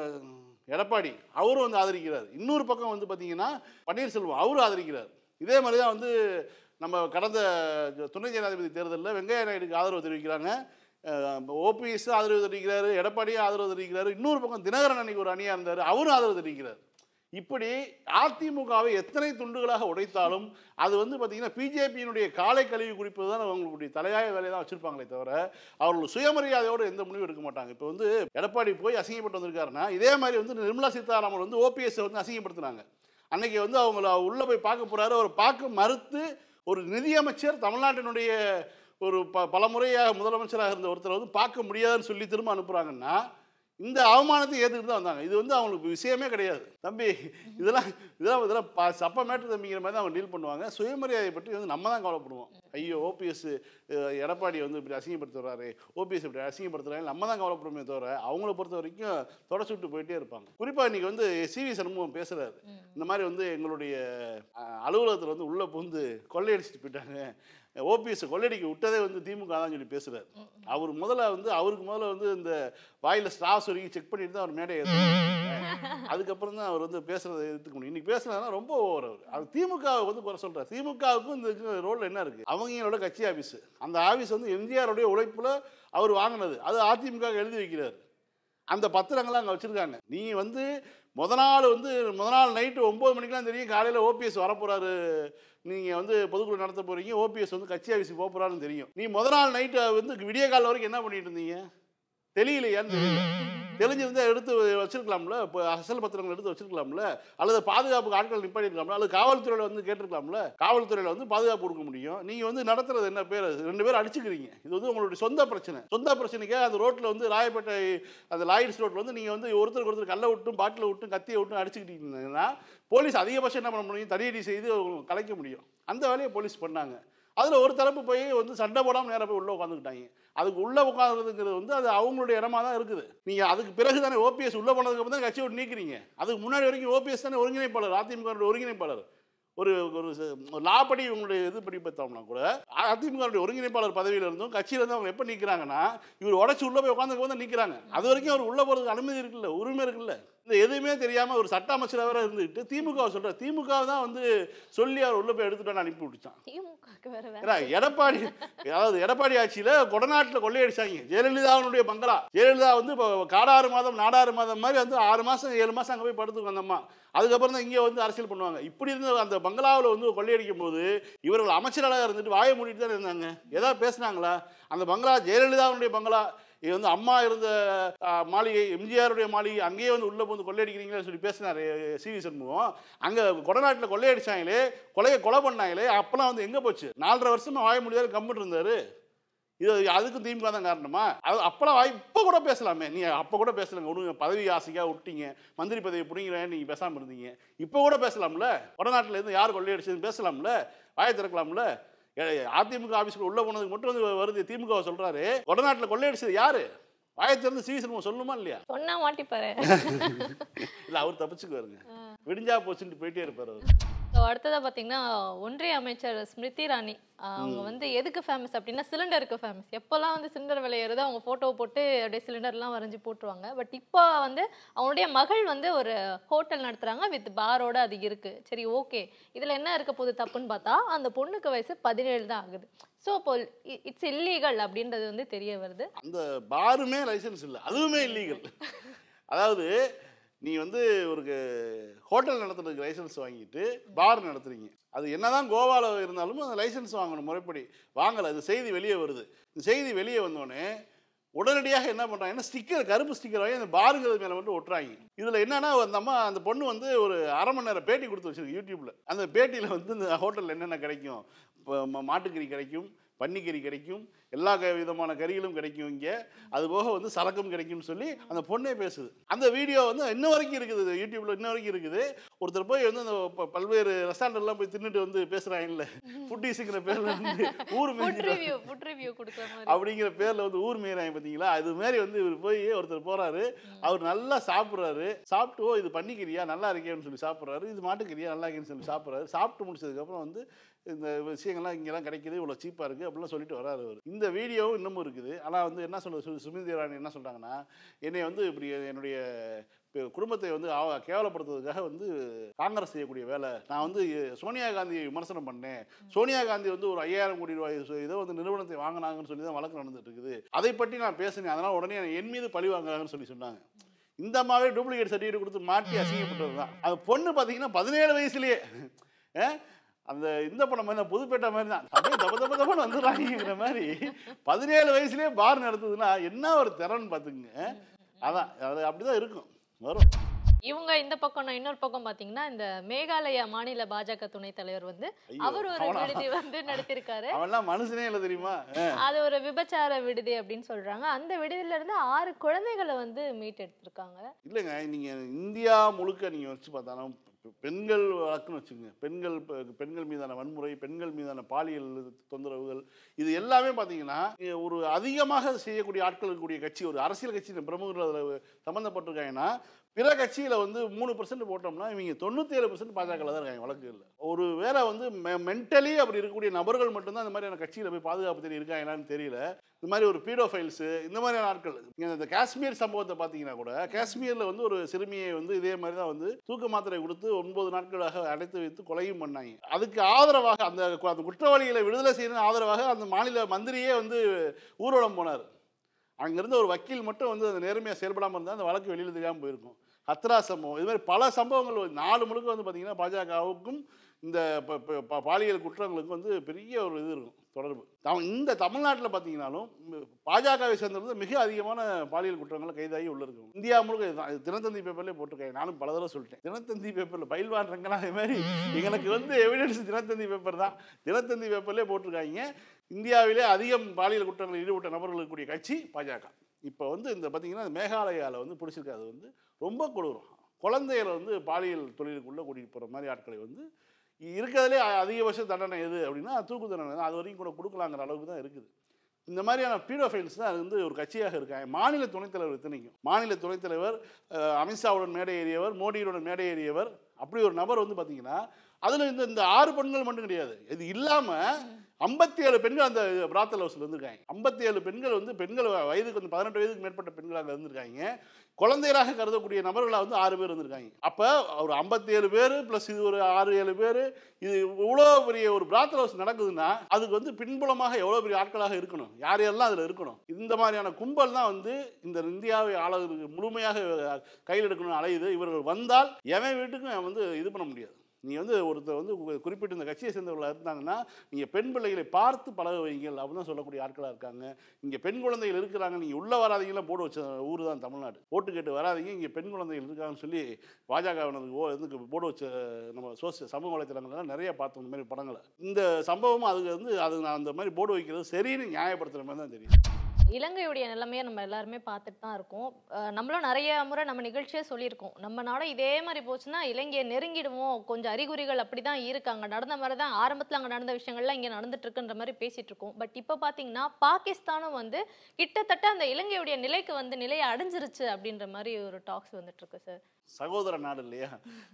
[SPEAKER 1] எடப்பாடி அவரும் வந்து ஆதரிக்கிறார் இன்னொரு பக்கம் வந்து பார்த்தீங்கன்னா பன்னீர்செல்வம் அவரும் ஆதரிக்கிறார் இதே மாதிரி தான் வந்து நம்ம கடந்த துணை ஜனாதிபதி தேர்தலில் வெங்கையா நாயுடுக்கு ஆதரவு தெரிவிக்கிறாங்க ஓபிஎஸ் ஆதரவு தெரிவிக்கிறாரு எடப்பாடியும் ஆதரவு தெரிவிக்கிறாரு இன்னொரு பக்கம் தினகரன் அன்னைக்கு ஒரு அணியாக இருந்தார் அவரும் ஆதரவு தெரிவிக்கிறார் இப்படி அதிமுகவை எத்தனை துண்டுகளாக உடைத்தாலும் அது வந்து பார்த்தீங்கன்னா பிஜேபியினுடைய காலை கழுவி குறிப்பது தான் அவங்களுடைய தலையாய வேலையை தான் வச்சுருப்பாங்களே தவிர அவர்கள் சுயமரியாதையோடு எந்த முடிவும் எடுக்க மாட்டாங்க இப்போ வந்து எடப்பாடி போய் அசிங்கப்பட்டு வந்திருக்காருன்னா இதே மாதிரி வந்து நிர்மலா சீதாராமன் வந்து ஓபிஎஸ் வந்து அசிங்கப்படுத்தினாங்க அன்னைக்கு வந்து அவங்கள உள்ளே போய் பார்க்க போறாரு அவர் பார்க்க மறுத்து ஒரு நிதியமைச்சர் தமிழ்நாட்டினுடைய ஒரு ப பலமுறையாக முதலமைச்சராக இருந்த ஒருத்தரை வந்து பார்க்க முடியாதுன்னு சொல்லி திரும்ப அனுப்புகிறாங்கன்னா இந்த அவமானத்தை ஏற்றுக்கிட்டு தான் வந்தாங்க இது வந்து அவங்களுக்கு விஷயமே கிடையாது தம்பி இதெல்லாம் இதெல்லாம் இதெல்லாம் ப- சப்ப மேட்டு தம்பிங்கிற மாதிரி தான் அவங்க டீல் பண்ணுவாங்க சுயமரியாதை பற்றி வந்து நம்ம தான் கவலைப்படுவோம் ஐயோ ஓபிஎஸ் எடப்பாடி வந்து இப்படி அசிங்கப்படுத்துறாரு ஓபிஎஸ் இப்படி அசிங்கப்படுத்துறாரு நம்ம தான் கவலைப்படுமே தவிர அவங்கள பொறுத்த வரைக்கும் தொடச்சு விட்டு போயிட்டே இருப்பாங்க குறிப்பாக இன்னைக்கு வந்து சி வி சண்முகம் பேசுறாரு இந்த மாதிரி வந்து எங்களுடைய அலுவலகத்தில் வந்து உள்ளே புகுந்து கொள்ளையடிச்சிட்டு போயிட்டாங்க ஓபிஎஸ் கொள்ளையடிக்க விட்டதே வந்து திமுக தான் சொல்லி பேசுறாரு அவர் முதல்ல வந்து அவருக்கு முதல்ல வந்து இந்த வாயில ஸ்டாஃப்ஸ் வரைக்கும் செக் பண்ணிட்டு தான் அவர் மேடையை ஏற்றுறாரு அதுக்கப்புறம் தான் அவர் வந்து பேசுறதை எடுத்துக்க முடியும் இன்னைக்கு பேசுனதுனா ரொம்ப ஓவர் அவர் அது திமுக வந்து குறை சொல்றாரு திமுகவுக்கும் இந்த ரோல் என்ன இருக்கு அவங்களோட கட்சி ஆபீஸ் அந்த ஆபீஸ் வந்து எம்ஜிஆருடைய உழைப்புல அவர் வாங்கினது அது அதிமுக எழுதி வைக்கிறார் அந்த பத்திரங்கள்லாம் அங்கே வச்சுருக்காங்க நீ வந்து முத நாள் வந்து முத நாள் நைட்டு ஒம்பது மணிக்கெலாம் தெரியும் காலையில் ஓபிஎஸ் வரப்போகிறாரு நீங்கள் வந்து பொதுக்குழு நடத்த போகிறீங்க ஓபிஎஸ் வந்து கட்சி ஆஃபீஸுக்கு போக போகிறாருன்னு தெரியும் நீ முத நாள் நைட்டு வந்து விடிய காலம் வரைக்கும் என்ன பண்ணிட்டு இருந்தீங்க தெரியலையான்னு தெரியல தெரிஞ்சிருந்தா எடுத்து வச்சிருக்கலாம்ல இப்போ அசல் பத்திரங்கள் எடுத்து வச்சிருக்கலாம்ல அல்லது பாதுகாப்புக்கு ஆட்கள் நிப்பாட்டிருக்கலாம்ல அல்லது காவல்துறையில் வந்து கேட்டிருக்கலாம்ல காவல்துறையில் வந்து பாதுகாப்பு கொடுக்க முடியும் நீங்கள் வந்து நடத்துறது என்ன பேர் ரெண்டு பேரும் அடிச்சுக்கிறீங்க இது வந்து உங்களுடைய சொந்த பிரச்சனை சொந்த பிரச்சனைக்கு அந்த ரோட்டில் வந்து ராயப்பேட்டை அந்த லாயிட்ஸ் ரோட்டில் வந்து நீங்கள் வந்து ஒருத்தருக்கு ஒருத்தர் கல்லை விட்டும் பாட்டில் விட்டும் கத்தியை விட்டும் அடிச்சுக்கிட்டீங்கன்னா போலீஸ் அதிகபட்சம் என்ன பண்ண முடியும் தடியடி செய்து உங்களுக்கு கலைக்க முடியும் அந்த வேலையை போலீஸ் பண்ணாங்க அதில் ஒரு தரப்பு போய் வந்து சண்டை போடாமல் நேராக போய் உள்ளே உட்காந்துக்கிட்டாங்க அதுக்கு உள்ளே உட்காந்துறதுங்கிறது வந்து அது அவங்களுடைய இடமா தான் இருக்குது நீங்கள் அதுக்கு பிறகு தானே ஓபிஎஸ் உள்ளே போனதுக்கு அப்புறம் தான் கட்சியை விட்டு நீக்கிறீங்க அதுக்கு முன்னாடி வரைக்கும் ஓபிஎஸ் தானே ஒருங்கிணைப்பாளர் அதிமுக ஒருங்கிணைப்பாளர் ஒரு ஒரு ச- ஒரு லா படி இவங்களுடைய இது படி பார்த்தோம்னா கூட அதிமுக ஒருங்கிணைப்பாளர் பதவியில் இருந்தும் கட்சியில இருந்து அவங்க எப்போ நிற்கிறாங்கன்னா இவர் உடச்சி உள்ளே போய் உட்காந்துக்கு வந்து நிற்கிறாங்க அது வரைக்கும் அவர் உள்ளே போகிறதுக்கு அனுமதி இருக்குல்ல உரிமை இருக்குல்ல இந்த எதுவுமே தெரியாமல் ஒரு சட்ட அமைச்சராக வேற இருந்துக்கிட்டு திமுக சொல்கிறார் திமுக தான் வந்து சொல்லி அவர் உள்ளே போய் எடுத்துட்டு வந்து அனுப்பி விட்டுச்சான்
[SPEAKER 2] திமுகக்கு வேற வேற
[SPEAKER 1] ஏன்னா எடப்பாடி அதாவது எடப்பாடி ஆட்சியில் கொடநாட்டில் கொள்ளையடிச்சாங்க ஜெயலலிதாவுடைய பங்களா ஜெயலலிதா வந்து இப்போ காடாறு மாதம் நாடாறு மாதம் மாதிரி வந்து ஆறு மாதம் ஏழு மாதம் அங்கே போய் படுத்துக்கு வந்தம்மா அதுக்கப்புறம் தான் இங்கே வந்து அரசியல் பண்ணுவாங்க இப்படி இருந்த அந்த பங்களாவில் வந்து கொள்ளையடிக்கும் போது இவர்கள் அமைச்சர்களாக இருந்துட்டு வாயை மூடிட்டு தானே இருந்தாங்க ஏதாவது பேசுனாங்களா அந்த பங்களா ஜெயலலிதாவுடைய பங்களா இது வந்து அம்மா இருந்த ஆ, மாளிகை எம்ஜிஆருடைய மாளிகை அங்கேயே வந்து உள்ளே வந்து கொள்ளையடிக்கிறீங்களா சொல்லி பேசினார் சி வி சண்முகம் அங்கே கொடநாட்டில் கொள்ளையடிச்சாங்களே கொலையை கொலை பண்ணாங்களே அப்போலாம் வந்து எங்கே போச்சு நாலரை வருஷமா வாய முடியாது கம்மிட்டு இருந்தார் இது அதுக்கும் திமுக தான் காரணமா அது அப்போலாம் வாய் இப்போ கூட பேசலாமே நீ அப்போ கூட பேசலாங்க விடுங்க பதவி ஆசைக்காக விட்டீங்க மந்திரி பதவி பிடிங்கிறேன் நீங்கள் பேசாமல் இருந்தீங்க இப்போ கூட பேசலாம்ல வடநாட்டில் இருந்து யார் கொள்ளையடிச்சதுன்னு பேசலாம்ல வாயை திறக்கலாம்ல ஏ, அதிமுக ஆஃபீஸுக்கு உள்ளே போனதுக்கு மட்டும் வந்து வருது திமுக சொல்கிறாரு வடநாட்டில் கொள்ளையடிச்சது யாரு வாயை திறந்து சீசன் சொல்லணுமா இல்லையா
[SPEAKER 2] சொன்னா மாட்டிப்பாரு
[SPEAKER 1] இல்லை அவர் தப்பிச்சுக்குவாருங்க விடிஞ்சா போச்சுட்டு போயிட்டே இருப்பார் அவர்
[SPEAKER 2] ஸோ அடுத்ததாக பார்த்தீங்கன்னா ஒன்றிய அமைச்சர் ஸ்மிருதி இரானி ஆஹ் அவங்க வந்து எதுக்கு ஃபேமஸ் அப்படின்னா சிலிண்டருக்கு ஃபேமஸ் எப்போல்லாம் வந்து சிலிண்டர் விளையிறதோ அவங்க ஃபோட்டோ போட்டு அப்படியே சிலிண்டர்லாம் வரைஞ்சி போட்டுருவாங்க பட் இப்போ வந்து அவங்களுடைய மகள் வந்து ஒரு ஹோட்டல் நடத்துகிறாங்க வித் பாரோட அது இருக்குது சரி ஓகே இதில் என்ன இருக்க போகுது தப்புன்னு பார்த்தா அந்த பொண்ணுக்கு வயசு பதினேழு தான் ஆகுது ஸோ இப்போ இட்ஸ் இல்லீகல் அப்படின்றது வந்து தெரிய வருது
[SPEAKER 1] அந்த பாருமே லைசென்ஸ் இல்லை அதுவுமே இல்லீகல் அதாவது நீ வந்து ஒரு ஹோட்டல் நடத்துறதுக்கு லைசென்ஸ் வாங்கிட்டு பார் நடத்துறீங்க அது என்னதான் கோவாவில் இருந்தாலும் அந்த லைசென்ஸ் வாங்கணும் முறைப்படி வாங்கலை அது செய்தி வெளியே வருது இந்த செய்தி வெளியே வந்தோடனே உடனடியாக என்ன பண்ணுறாங்கன்னா ஸ்டிக்கர் கருப்பு ஸ்டிக்கர் வாங்கி அந்த பாருங்கிறது மேலே வந்து ஒட்டுறாங்க இதில் என்னன்னா அந்த அம்மா அந்த பொண்ணு வந்து ஒரு அரை மணி நேரம் பேட்டி கொடுத்து வச்சிருக்கு யூடியூப்பில் அந்த பேட்டியில் வந்து இந்த ஹோட்டலில் என்னென்ன கிடைக்கும் இப்போ ம- மாட்டுக்கறி கிடைக்கும் பன்னிக்கறி கிடைக்கும் எல்லா க- விதமான கறிகளும் கிடைக்கும் இங்கே அது போக வந்து சரக்கும் கிடைக்கும்னு சொல்லி அந்த பொண்ணே பேசுது அந்த வீடியோ வந்து இன்ன வரைக்கும் இருக்குது யூடியூப்ல இன்ன வரைக்கும் இருக்குது ஒருத்தர் போய் வந்து அந்த ப- பல்வேறு ரெஸ்டாரண்ட்லாம் போய் தின்னுட்டு வந்து பேசுகிறாங்கல்ல ஃபுட்டீஸுங்கிற பேர்ல வந்து ஊர்
[SPEAKER 2] ஃபுட்
[SPEAKER 1] மேய்ஞ்சிட்டு
[SPEAKER 2] ரிவ்யூ ஃபுட் ரிவ்யூ கொடுக்குற மாதிரி
[SPEAKER 1] அப்படிங்கிற பேர்ல வந்து ஊர் மேய்றாங்க பார்த்தீங்களா அது மாதிரி வந்து இவர் போய் ஒருத்தர் போறாரு அவர் நல்லா சாப்பிட்றாரு சாப்பிட்டு "ஓ, இது பண்ணிக்கிறியா நல்லா இருக்கேன்னு சொல்லி சாப்பிட்றாரு இது மாட்டுக்கறியா நல்லா இருக்கேன்னு சொல்லி சாப்பிட்றாரு சாப்பிட்டு முடிச்சதுக்கப்புறம் வந்து இந்த விஷயங்கள்லாம் இங்கெல்லாம் கிடைக்குது இவ்வளோ சீப்பாக இருக்குது அப்படிலாம் சொல்லிட்டு வராரு அவர் இந்த வீடியோவும் இன்னமும் இருக்குது ஆனால் வந்து என்ன சொல்றது சு சுமிதி இராணி என்ன சொல்கிறாங்கன்னா என்னை வந்து இப்படி என்னுடைய பெ- குடும்பத்தை வந்து ஆவ- கேவலப்படுத்துறதுக்காக வந்து காங்கிரஸ் செய்யக்கூடிய வேலை நான் வந்து சோனியா காந்தியை விமர்சனம் பண்ணேன் சோனியா காந்தி வந்து ஒரு ஐயாயிரம் கோடி ரூபாய் சு- இதை வந்து நிறுவனத்தை வாங்கினாங்கன்னு சொல்லி தான் வழக்கு நடந்துட்டு இருக்குது அதை பற்றி நான் பேசினேன் அதனால் உடனே என் மீது பழி வாங்குறாங்கன்னு சொல்லி சொன்னாங்க இந்த அம்மாவே டூப்ளிகேட் சர்டிஃபிகேட் கொடுத்து மாட்டி அசிங்கப்பட்டது தான் அது பொண்ணு பார்த்தீங்கன்னா பதினேழு வயசுலயே அஹ், அந்த இந்த படம் மாதிரி தான், புதுப்பேட்டை மாதிரி தான் அப்படியே தப தப தபன்னு வந்துடுறாங்கிற மாதிரி பதினேழு வயசுலயே பார் நடத்துதுன்னா என்ன ஒரு திறன் பார்த்துக்குங்க அதான் அது அப்படிதான் இருக்கும் வரும்
[SPEAKER 2] இவங்க இந்த பக்கம் நான் இன்னொரு பக்கம் பாத்தீங்கன்னா இந்த மேகாலயா மாநில பாஜக துணைத் தலைவர் வந்து
[SPEAKER 1] ஐயோ,
[SPEAKER 2] அவர் ஒரு
[SPEAKER 1] அவனா?
[SPEAKER 2] விடுதி வந்து நடத்திருக்காரு
[SPEAKER 1] அவன்லாம் மனுஷனே இல்லை தெரியுமா அஹ்,
[SPEAKER 2] அது ஒரு விபச்சார விடுதி அப்படின்னு சொல்றாங்க அந்த விடுதியில இருந்து ஆறு குழந்தைகளை வந்து மீட்டெடுத்திருக்காங்க
[SPEAKER 1] இல்லைங்க நீங்க இந்தியா முழுக்க நீங்க வச்சு பார்த்தாலும் பெ- பெண்கள் வழக்குன்னு வச்சுக்கோங்க பெண்கள் பெ- பெண்கள் மீதான வன்முறை பெண்கள் மீதான பாலியல் தொந்தரவுகள் இது எல்லாமே பார்த்தீங்கன்னா இங்க ஒரு அதிகமாக செய்யக்கூடிய ஆட்கள் இருக்கக்கூடிய கட்சி ஒரு அரசியல் கட்சி பிரமுகர்கள் அதில் சம்மந்தப்பட்டிருக்காங்கன்னா பிற கட்சியில் வந்து மூணு பர்சன்ட் போட்டோம்னா இவங்க தொண்ணூற்றி ஏழு பர்சன்ட் பாஜகவில் தான் இருக்காங்க வழக்குகளில் ஒரு வேளை வந்து மென்டலி அப்படி இருக்கக்கூடிய நபர்கள் மட்டும்தான் இந்த மாதிரியான கட்சியில் போய் பாதுகாப்பு தெரிய இருக்காங்களான்னு தெரியல இந்த மாதிரி ஒரு பீடோஃபைல்ஸு இந்த மாதிரியான ஆட்கள் நீங்க இந்த காஷ்மீர் சம்பவத்தை பார்த்தீங்கன்னா கூட காஷ்மீரில் வந்து ஒரு சிறுமியை வந்து இதே மாதிரி தான் வந்து தூக்க மாத்திரை கொடுத்து ஒன்பது நாட்களாக அடைத்து வைத்து கொலையும் பண்ணாங்க அதுக்கு ஆதரவாக அந்த கு- அந்த குற்றவாளிகளை விடுதலை செய்யணும் ஆதரவாக அந்த மாநில மந்திரியே வந்து ஊர்வலம் போனார் அங்கேருந்து ஒரு வக்கீல் மட்டும் வந்து அந்த நேர்மையாக செயல்படாமல் இருந்தால் அந்த வழக்கு வெளியில் தெரியாமல் போயிருக்கும் ஹத்ரா சம்பவம் இது மாதிரி பல சம்பவங்கள் வந்து நாலு முழுக்க வந்து பார்த்தீங்கன்னா பாஜகவுக்கும் இந்த ப- ப- ப- பாலியல் குற்றங்களுக்கும் வந்து பெரிய ஒரு இது இருக்கும் தொடர்பு தம் இந்த தமிழ்நாட்டில் பார்த்தீங்கன்னாலும் பாஜகவை சேர்ந்தவர்கள் மிக அதிகமான பாலியல் குற்றங்கள் கைதாகி உள்ள இருக்கும் இந்தியா முழுக்க இதுதான் இது தினத்தந்தி பேப்பர்லேயே போட்டிருக்காங்க நானும் பல தடவை சொல்லிட்டேன் தினத்தந்தி பேப்பரில் பயில்வான் ரங்கனா அதே மாதிரி எங்களுக்கு வந்து எவிடன்ஸ் தினத்தந்தி பேப்பர் தான் தினத்தந்தி பேப்பர்லேயே போட்டிருக்காங்க இந்தியாவிலே அதிகம் பாலியல் குற்றங்களில் ஈடுபட்ட நபர்களுக்கு கூடிய கட்சி பாஜக இப்போ வந்து இந்த பார்த்தீங்கன்னா மேகாலயாவில் வந்து பிடிச்சிருக்காது வந்து ரொம்ப கொடூரம் குழந்தைகளை வந்து பாலியல் தொழிலுக்குள்ளே கூட்டிகிட்டு போகிற மாதிரி ஆட்களை வந்து இருக்கிறதுலே அதிகபட்ச தண்டனை எது அப்படின்னா தூக்கு தண்டனை தான் அது வரைக்கும் கூட கொடுக்கலாங்கிற அளவுக்கு தான் இருக்குது இந்த மாதிரியான பீடோஃபைல்ஸ் தான் அது வந்து ஒரு கட்சியாக இருக்காங்க மாநில துணைத் தலைவர் இத்தனைக்கும் மாநில துணைத் தலைவர் அஹ், அமித்ஷாவுடன் மேடை ஏறியவர் மோடியுடன் மேடை ஏறியவர் அப்படி ஒரு நபர் வந்து பார்த்தீங்கன்னா அதில் இந்த இந்த ஆறு பெண்கள் மட்டும் கிடையாது இது இல்லாமல் ஐம்பத்தி ஏழு பெண்கள் அந்த பிராத்தல் ஹவுஸில் இருந்திருக்காங்க ஐம்பத்தி ஏழு பெண்கள் வந்து பெண்கள் வயதுக்கு வந்து பதினெட்டு வயதுக்கு மேற்பட்ட பெண்களாக இருந்திருக்காங்க குழந்தைகளாக கருதக்கூடிய நபர்களாக வந்து ஆறு பேர் இருந்திருக்காங்க அப்போ ஒரு ஐம்பத்தி ஏழு பேர் ப்ளஸ் இது ஒரு ஆறு ஏழு பேர் இது இவ்வளோ பெரிய ஒரு பிராத்தல் ஹவுஸ் நடக்குதுன்னா அதுக்கு வந்து பின்புலமாக எவ்வளோ பெரிய ஆட்களாக இருக்கணும் யார் யாரெல்லாம் அதில் இருக்கணும் இந்த மாதிரியான கும்பல் தான் வந்து இந்த இந்தியாவை ஆளுநருக்கு முழுமையாக கையில் எடுக்கணும்னு அலையுது இவர்கள் வந்தால் எவன் வீட்டுக்கும் வந்து இது பண்ண முடியாது நீ வந்து ஒருத்தர் வந்து கு- குறிப்பிட்ட இந்த கட்சியை சேர்ந்தவர்களாக இருந்தாங்கன்னா நீங்கள் பெண் பிள்ளைகளை பார்த்து பழக வைங்கள் அப்படின்னு தான் சொல்லக்கூடிய ஆட்களாக இருக்காங்க இங்கே பெண் குழந்தைகள் இருக்கிறாங்க நீங்கள் உள்ளே வராதீங்களாம் போர்டு வச்ச ஊர் தான் தமிழ்நாடு ஓட்டு கேட்டு வராதீங்க இங்கே பெண் குழந்தைகள் இருக்காங்கன்னு சொல்லி பாஜகவினருக்கு ஓ இதுக்கு போர்டு வச்ச நம்ம சோசியல் சமூக வலைத்தளங்கள்லாம் நிறைய பார்த்தோம் இந்த மாதிரி படங்களை இந்த சம்பவமும் அதுக்கு வந்து அது நான் அந்த மாதிரி போர்டு வைக்கிறது சரின்னு நியாயப்படுத்துகிற மாதிரி தான் தெரியும்
[SPEAKER 2] இலங்கையுடைய நிலைமையை நம்ம எல்லாருமே பார்த்துட்டு தான் இருக்கோம் அஹ் நம்மளும் நிறைய முறை நம்ம நிகழ்ச்சியே சொல்லியிருக்கோம் நம்ம நாடும் இதே மாதிரி போச்சுன்னா இலங்கையை நெருங்கிடுவோம் கொஞ்சம் அறிகுறிகள் அப்படிதான் இருக்காங்க நடந்த மாதிரி தான் ஆரம்பத்தில் அங்கே நடந்த விஷயங்கள்லாம் இங்கே நடந்துட்டு இருக்குன்ற மாதிரி பேசிட்டு இருக்கோம் பட் இப்போ பார்த்தீங்கன்னா பாகிஸ்தானும் வந்து கிட்டத்தட்ட அந்த இலங்கையுடைய நிலைக்கு வந்து நிலையை அடைஞ்சிருச்சு அப்படின்ற மாதிரி ஒரு டாக்ஸ் வந்துட்டு இருக்கு சார்
[SPEAKER 1] சகோதர நாடு இல்லையா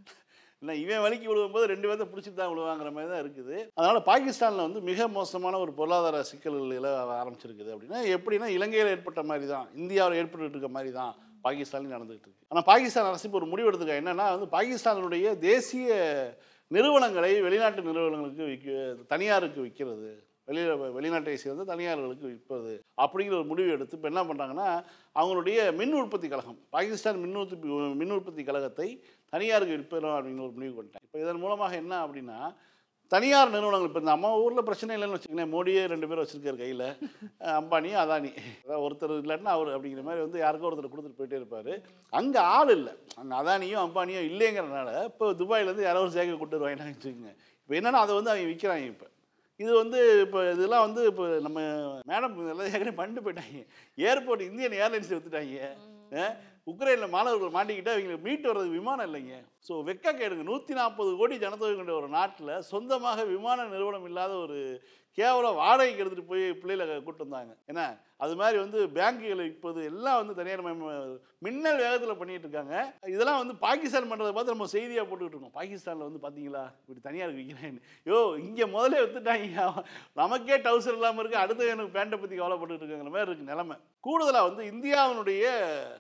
[SPEAKER 1] இல்லை இவன் வலிக்கு விழுவும்போது ரெண்டு பேர்த்த பிடிச்சிட்டு தான் விழுவாங்கிற மாதிரி தான் இருக்குது அதனால் பாகிஸ்தானில் வந்து மிக மோசமான ஒரு பொருளாதார சிக்கல்கள் ஆரம்பிச்சிருக்குது அப்படின்னா எப்படின்னா இலங்கையில் ஏற்பட்ட மாதிரி தான் இந்தியாவில் ஏற்பட்டு இருக்க மாதிரி தான் பாகிஸ்தான்லையும் நடந்துகிட்டு இருக்கு ஆனால் பாகிஸ்தான் அரசு இப்போ ஒரு முடிவு எடுத்துக்க என்னன்னா வந்து பாகிஸ்தானுடைய தேசிய நிறுவனங்களை வெளிநாட்டு நிறுவனங்களுக்கு விற்க தனியாருக்கு விற்கிறது வெளியில் வெளிநாட்டை சேர்ந்த தனியார்களுக்கு விற்பது அப்படிங்கிற ஒரு முடிவு எடுத்து இப்போ என்ன பண்ணுறாங்கன்னா அவங்களுடைய மின் உற்பத்தி கழகம் பாகிஸ்தான் மின் உற்பத்தி மின் உற்பத்தி கழகத்தை தனியாருக்கு விற்போம் அப்படின்னு ஒரு முடிவு பண்ணிட்டாங்க இப்போ இதன் மூலமாக என்ன அப்படின்னா தனியார் நிறுவனங்கள் இப்போ இந்த நம்ம ஊரில் பிரச்சனை இல்லைன்னு வச்சுக்கோங்களேன் மோடியே ரெண்டு பேரும் வச்சிருக்காரு கையில் அம்பானி அதானி அதாவது ஒருத்தர் இல்லைன்னா அவர் அப்படிங்கிற மாதிரி வந்து யாருக்கோ ஒருத்தர் கொடுத்துட்டு போயிட்டே இருப்பார் அங்கே ஆள் இல்லை அங்கே அதானியும் அம்பானியும் இல்லைங்கிறனால இப்போ துபாயிலேருந்து யாரோ ஒரு சேகை கொண்டு வருவாங்கன்னு வச்சுக்கோங்க இப்போ என்னன்னா அதை வந்து அவங்க விற்கிறாங்க இப்போ இது வந்து இப்போ இதெல்லாம் வந்து இப்போ நம்ம மேடம் எல்லாம் ஏற்கனவே பண்ணிட்டு போயிட்டாங்க ஏர்போர்ட் இந்தியன் ஏர்லைன்ஸ் எடுத்துட்டாங்க உக்ரைனில் மாணவர்கள் மாட்டிக்கிட்டு அவங்களுக்கு மீட்டு வர்றதுக்கு விமானம் இல்லைங்க ஸோ வெக்க கேடுங்க நூற்றி நாற்பது கோடி ஜனத்தொகை கொண்ட ஒரு நாட்டில் சொந்தமாக விமான நிறுவனம் இல்லாத ஒரு கேவலம் வாடகைக்கு எடுத்துகிட்டு போய் பிள்ளைகளை கூட்டு வந்தாங்க ஏன்னா அது மாதிரி வந்து பேங்குகளை இப்போது எல்லாம் வந்து தனியார் மயம மின்னல் வேகத்தில் பண்ணிட்டு இருக்காங்க இதெல்லாம் வந்து பாகிஸ்தான் பண்ணுறதை பார்த்து நம்ம செய்தியாக போட்டுக்கிட்டு இருக்கோம் பாகிஸ்தானில் வந்து பார்த்தீங்களா இப்படி தனியார் விற்கிறேன்னு யோ இங்கே முதல்ல வித்துட்டாங்க நமக்கே டவுசர் இல்லாமல் இருக்கு அடுத்து எனக்கு பேண்ட்டை பற்றி கவலைப்பட்டுட்டு இருக்காங்கிற மாதிரி இருக்கு நிலைமை கூடுதலாக வந்து இந்தியாவினுடைய கையிருப்பை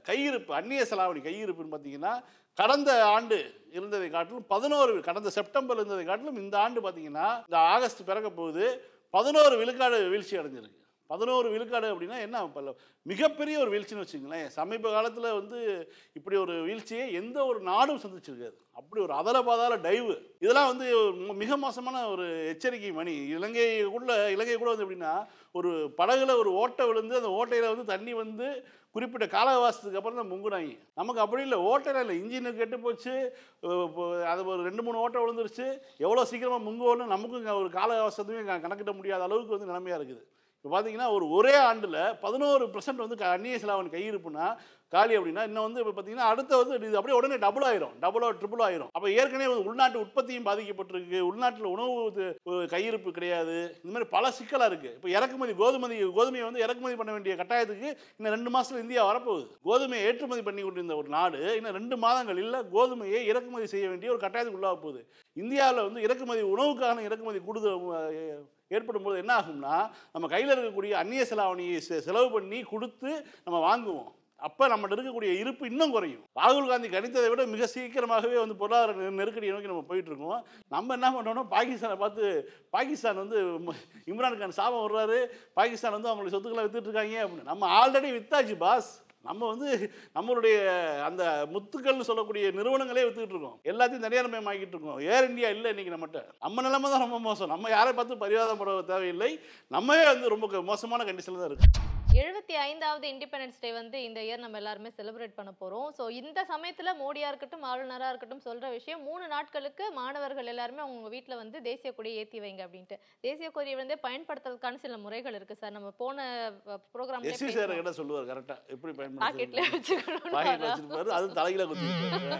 [SPEAKER 1] கையிருப்பு அந்நிய செலாவணி கையிருப்புன்னு பார்த்தீங்கன்னா கடந்த ஆண்டு இருந்ததை காட்டிலும் பதினோரு கடந்த செப்டம்பர் இருந்ததை காட்டிலும் இந்த ஆண்டு பார்த்தீங்கன்னா இந்த ஆகஸ்ட் பிறக்க போகுது பதினோரு விழுக்காடு வீழ்ச்சி அடைஞ்சிருக்கு பதினோரு விழுக்காடு அப்படின்னா என்ன இப்ப மிகப்பெரிய ஒரு வீழ்ச்சின்னு வச்சுங்களேன் சமீப காலத்தில் வந்து இப்படி ஒரு வீழ்ச்சியை எந்த ஒரு நாடும் சந்திச்சிருக்காது அப்படி ஒரு அதல பாதாள டைவு இதெல்லாம் வந்து ம- மிக மோசமான ஒரு எச்சரிக்கை மணி இலங்கைக்குள்ள இலங்கை கூட வந்து எப்படின்னா ஒரு படகுல ஒரு ஓட்டை விழுந்து அந்த ஓட்டையில் வந்து தண்ணி வந்து குறிப்பிட்ட கால அவகாசத்துக்கு அப்புறம் தான் முங்குனாங்க நமக்கு அப்படி இல்லை ஓட்டையில் இல்லை இன்ஜின் கெட்டு போச்சு அஹ் இப்போ அது ஒரு ரெண்டு மூணு ஓட்டை விழுந்துருச்சு எவ்வளோ சீக்கிரமாக முங்குவோன்னு நமக்கும் இங்க ஒரு கால அவகாசத்தையும் க- கணக்கிட முடியாத அளவுக்கு வந்து நிலைமையாக இருக்குது இப்போ பார்த்தீங்கன்னா ஒரு ஒரே ஆண்டில் பதினோரு பர்சன்ட் வந்து க- அந்நிய செலாவணி கையிருப்புனா காலி அப்படின்னா இன்னும் வந்து இப்போ பார்த்தீங்கன்னா அடுத்த வந்து இது அப்படியே உடனே டபுள் ஆயிரும் டபுளோ ட்ரிபிள் ஆயிரும் அப்போ ஏற்கனவே வந்து உள்நாட்டு உற்பத்தியும் பாதிக்கப்பட்டிருக்கு உள்நாட்டில் உணவு இது, அஹ், கையிருப்பு கிடையாது இந்த மாதிரி பல சிக்கலாக இருக்குது இப்போ இறக்குமதி கோதுமதி கோதுமையை வந்து இறக்குமதி பண்ண வேண்டிய கட்டாயத்துக்கு இன்னும் ரெண்டு மாதத்தில் இந்தியா வரப்போகுது கோதுமையை ஏற்றுமதி பண்ணி கொண்டிருந்த ஒரு நாடு இன்னும் ரெண்டு மாதங்கள் இல்லை கோதுமையை இறக்குமதி செய்ய வேண்டிய ஒரு கட்டாயத்துக்கு உள்ளாக போகுது இந்தியாவில் வந்து இறக்குமதி உணவுக்கான இறக்குமதி கூடுதல் அஹ், ஏற்படும் போது என்ன ஆகும்னா நம்ம கையில் இருக்கக்கூடிய அந்நிய செலாவணியை செ- செலவு பண்ணி கொடுத்து நம்ம வாங்குவோம் அப்போ நம்மகிட்ட இருக்கக்கூடிய இருப்பு இன்னும் குறையும் ராகுல் காந்தி கணித்ததை விட மிக சீக்கிரமாகவே வந்து பொருளாதார நெ- நெருக்கடியை நோக்கி நம்ம போயிட்டு இருக்கோம் நம்ம என்ன பண்ணுறோம்னா பாகிஸ்தானை பார்த்து பாகிஸ்தான் வந்து ம- இம்ரான் கான் சாபம் வர்றாரு பாகிஸ்தான் வந்து அவங்களுடைய சொத்துக்களை வித்துட்டு இருக்காங்க அப்படின்னு நம்ம ஆல்ரெடி வித்தாச்சு பாஸ் நம்ம வந்து நம்மளுடைய அந்த முத்துக்கள்னு சொல்லக்கூடிய நிறுவனங்களே வித்துக்கிட்டு இருக்கோம் எல்லாத்தையும் தனியார் மயமாக்கிட்டு இருக்கோம் ஏர் இந்தியா இல்லை இன்னைக்கு நம்மகிட்ட நம்ம நிலைமை தான் ரொம்ப மோசம் நம்ம யாரை பார்த்து பரிவாதம் பட தேவையில்லை நம்மவே வந்து ரொம்ப க- மோசமான கண்டிஷனில் தான் இருக்கு
[SPEAKER 2] எழுபத்தி ஐந்தாவது இண்டிபெண்டன்ஸ் டே வந்து இந்த இயர் நம்ம எல்லாருமே செலிப்ரேட் பண்ண போறோம் ஸோ இந்த சமயத்துல மோடியா இருக்கட்டும் ஆளுநரா இருக்கட்டும் சொல்ற விஷயம் மூணு நாட்களுக்கு மாணவர்கள் எல்லாருமே அவங்க வீட்ல வந்து தேசிய கொடியை ஏத்தி வைங்க அப்படின்ட்டு தேசிய கொடியை வந்து பயன்படுத்துறதுக்கான சில முறைகள் இருக்கு சார் நம்ம போன ப்ரோக்ராம்ல
[SPEAKER 1] எஸ்சி சார் கிட்ட சொல்லுவார் கரெக்டா எப்படி
[SPEAKER 2] பாக்கெட்ல
[SPEAKER 1] பயன்படுத்தி பாக்கெட்
[SPEAKER 2] வச்சுக்கணும்
[SPEAKER 1] வச்சிருப்பாரு அது தலையில குத்தி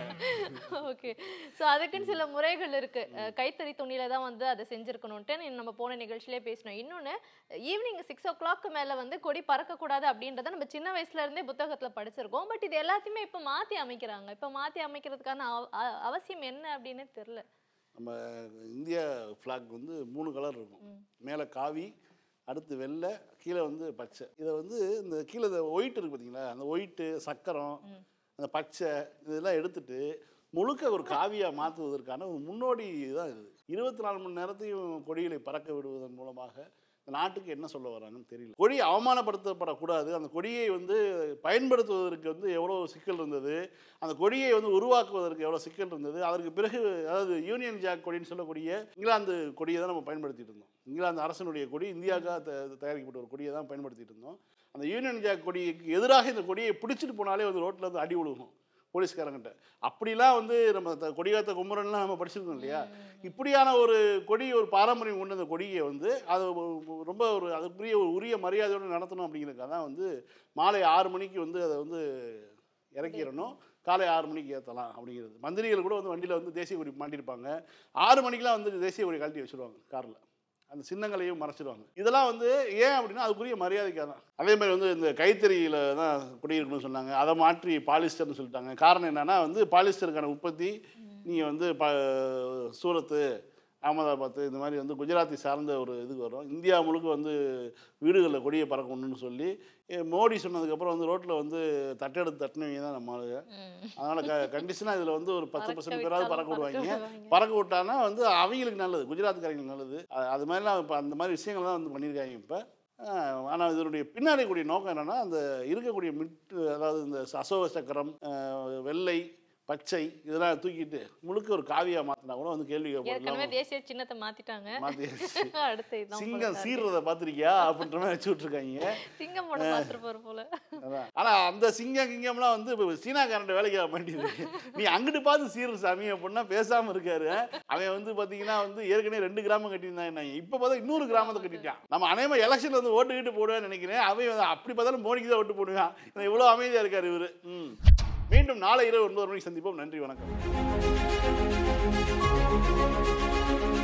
[SPEAKER 2] ஓகே ஸோ அதுக்குன்னு சில முறைகள் இருக்கு அஹ் கைத்தறி துணியில தான் வந்து அதை செஞ்சிருக்கணும்ட்டு நீ- நம்ம போன நிகழ்ச்சியிலே பேசணும் இன்னொன்னு ஈவினிங் சிக்ஸ் ஓ கிளாக் மேல வந்து கொடி பறக்கக்கூடாது அப்படின்றத நம்ம சின்ன வயசுல இருந்தே புத்தகத்துல படிச்சிருக்கோம் பட் இது எல்லாத்தையுமே இப்ப மாத்தி அமைக்கிறாங்க இப்ப மாத்தி அமைக்கிறதுக்கான அவ- அ- அவசியம் என்ன அப்படின்னு தெரியல
[SPEAKER 1] நம்ம இந்தியா ஃப்ளாக் வந்து மூணு கலர் இருக்கும் மேலே காவி அடுத்து வெள்ளை கீழே வந்து பச்சை இதை வந்து இந்த கீழே இந்த ஒயிட் இருக்கு பார்த்தீங்களா அந்த ஒயிட்டு சக்கரம் அந்த பச்சை இதெல்லாம் எடுத்துட்டு முழுக்க ஒரு காவியாக மாற்றுவதற்கான ஒரு முன்னோடி தான் இது இருபத்தி நாலு மணி நேரத்தையும் கொடிகளை பறக்க விடுவதன் மூலமாக இந்த நாட்டுக்கு என்ன சொல்ல வராங்கன்னு தெரியல கொடி அவமானப்படுத்தப்படக்கூடாது அந்த கொடியை வந்து பயன்படுத்துவதற்கு வந்து எவ்வளோ சிக்கல் இருந்தது அந்த கொடியை வந்து உருவாக்குவதற்கு எவ்வளோ சிக்கல் இருந்தது அதற்கு பிறகு அதாவது யூனியன் ஜாக் கொடின்னு சொல்லக்கூடிய இங்கிலாந்து கொடியை தான் நம்ம பயன்படுத்திட்டு இருந்தோம் இங்கிலாந்து அரசனுடைய கொடி இந்தியாவுக்காக த- தயாரிக்கப்பட்ட ஒரு கொடியை தான் பயன்படுத்திட்டு இருந்தோம் அந்த யூனியன் ஜாக் கொடிக்கு எதிராக இந்த கொடியை பிடிச்சிட்டு போனாலே வந்து ரோட்டில் வந்து அடி விழுகும் போலீஸ்காரங்கிட்ட அப்படிலாம் வந்து நம்ம த- கொடிகாத்த குமரன்லாம் நம்ம படிச்சிருக்கோம் இல்லையா இப்படியான ஒரு கொடி ஒரு பாரம்பரியம் கொண்ட அந்த கொடியை வந்து அது ஒரு- ரொம்ப ஒரு அதுக்குரிய ஒரு உரிய மரியாதையோடு நடத்தணும் அப்படிங்கிறதுக்காக தான் வந்து மாலை ஆறு மணிக்கு வந்து அதை வந்து இறக்கிடணும் காலை ஆறு மணிக்கு ஏற்றலாம் அப்படிங்கிறது மந்திரிகள் கூட வந்து வண்டியில் வந்து தேசிய கொடி மாட்டியிருப்பாங்க ஆறு மணிக்கெலாம் வந்து தேசிய கொடி கழட்டி வச்சுருவாங்க காரில் அந்த சின்னங்களையும் மறைச்சிடுவாங்க இதெல்லாம் வந்து ஏன் அப்படின்னா அதுக்குரிய மரியாதைக்காக தான் அதே மாதிரி வந்து இந்த கைத்தறியில் தான் குடியிருக்கணும்னு சொன்னாங்க அதை மாற்றி பாலிஸ்டர்னு சொல்லிட்டாங்க காரணம் என்னன்னா வந்து பாலிஸ்டருக்கான உற்பத்தி நீங்கள் வந்து ப சூரத்து அகமதாபாத் இந்த மாதிரி வந்து குஜராத்தி சார்ந்த ஒரு இதுக்கு வரும் இந்தியா முழுக்க வந்து வீடுகளில் கொடியை பறக்கணும்னு சொல்லி எ, மோடி சொன்னதுக்கப்புறம் வந்து ரோட்டில் வந்து தட்டெடுத்து தட்டினவங்க தான் நம்ம ஆளுங்க அதனால் க கண்டிஷனாக இதில் வந்து ஒரு பத்து
[SPEAKER 2] பறக்க
[SPEAKER 1] பர்சன்ட் பேராவது
[SPEAKER 2] விட்டாலும்
[SPEAKER 1] பறக்க
[SPEAKER 2] பறக்க
[SPEAKER 1] விடுவாங்க
[SPEAKER 2] விடுவாங்க.
[SPEAKER 1] பறக்க விட்டானா வந்து அவங்களுக்கு நல்லது குஜராத்காரங்களுக்கு நல்லது அ- அது மாதிரிலாம் இப்போ அந்த மாதிரி விஷயங்கள் தான் வந்து பண்ணியிருக்காங்க இப்போ ஆனால் இதனுடைய பின்னாடி கூடிய நோக்கம் என்னென்னா அந்த இருக்கக்கூடிய மிட்டு அதாவது இந்த அசோக சக்கரம் அஹ், வெள்ளை பச்சை இதெல்லாம் தூக்கிட்டு முழுக்க ஒரு காவியாக மாற்றினா கூட வந்து கேள்வி
[SPEAKER 2] ஏற்கனவே
[SPEAKER 1] கேட்கலாம்
[SPEAKER 2] தேசிய சின்னத்தை மாத்திட்டாங்க
[SPEAKER 1] மாற்றி
[SPEAKER 2] அடுத்து இதுதான் போல
[SPEAKER 1] சிங்கம்
[SPEAKER 2] இருக்கு.
[SPEAKER 1] சீர்றதை பார்த்துருக்கியா அப்படின்ற மாதிரி வச்சு விட்ருக்காங்க
[SPEAKER 2] சிங்கம் படம் பார்த்துருப்பாரு போல
[SPEAKER 1] அதான். ஆனா அந்த சிங்கம் கிங்கம்லாம் வந்து இப்போ சீனாக்காரன் வேலைக்கு ஆக மாட்டேங்குது நீ அங்கிட்டு பார்த்து சீரு சாமி அப்படின்னா பேசாம இருக்காரு அவன் வந்து பாத்தீங்கன்னா வந்து ஏற்கனவே ரெண்டு கிராமம் கட்டியிருந்தாங்க இப்போ பார்த்தா இன்னொரு கிராமத்தை கட்டிட்டான் நம்ம அநேகமாக எலெக்ஷன்ல வந்து ஓட்டு கிட்டு போடுவேன்னு நினைக்கிறேன் அவன் வந்து அப்படி பார்த்தாலும் மோடிக்கு தான் ஓட்டு போடுவான் இவன் இவ்வளோ அமைதியா இருக்காரு இவரு ம் மீண்டும் நாளை இரவு ஒன்பது மணிக்கு சந்திப்போம் நன்றி வணக்கம்